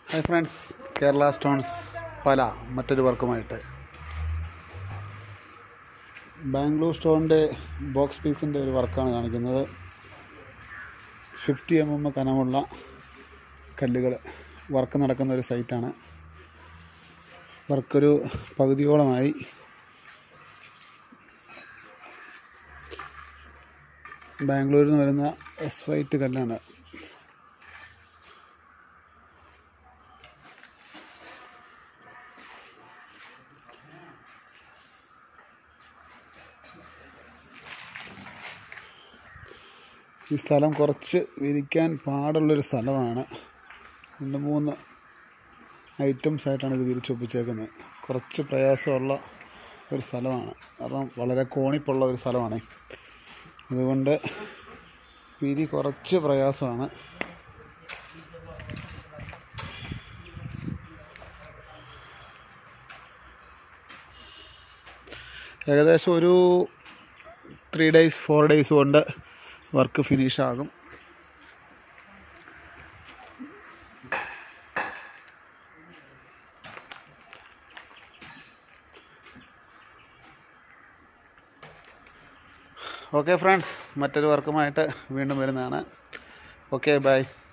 hi friends Kerala stones പല മറ്റൊരു വർക്കുമായിട്ട് Bangalore സ്റ്റോണിൻ്റെ box പീസിൻ്റെ ഒരു വർക്കാണ് കാണിക്കുന്നത് ഫിഫ്റ്റി എം എം കനമുള്ള കല്ലുകൾ വർക്ക് നടക്കുന്ന ഒരു സൈറ്റാണ് വർക്കൊരു പകുതിയോളമായി ബാംഗ്ലൂരിൽ നിന്ന് വരുന്ന എസ് വൈറ്റ് കല്ലാണ് ഈ സ്ഥലം കുറച്ച് വിരിക്കാൻ പാടുള്ളൊരു സ്ഥലമാണ് രണ്ട് മൂന്ന് ഐറ്റംസ് ആയിട്ടാണ് ഇത് വിരിച്ചൊപ്പിച്ചേക്കുന്നത് കുറച്ച് പ്രയാസമുള്ള ഒരു സ്ഥലമാണ് കാരണം വളരെ കോണിപ്പുള്ള ഒരു സ്ഥലമാണ് അതുകൊണ്ട് വിരി കുറച്ച് പ്രയാസമാണ് ഏകദേശം ഒരു ത്രീ ഡേയ്സ് ഫോർ ഡേയ്സ് കൊണ്ട് വർക്ക് ഫിനിഷ് ആകും ഓക്കെ ഫ്രണ്ട്സ് മറ്റൊരു വർക്കുമായിട്ട് വീണ്ടും വരുന്നതാണ് ഓക്കെ ബൈ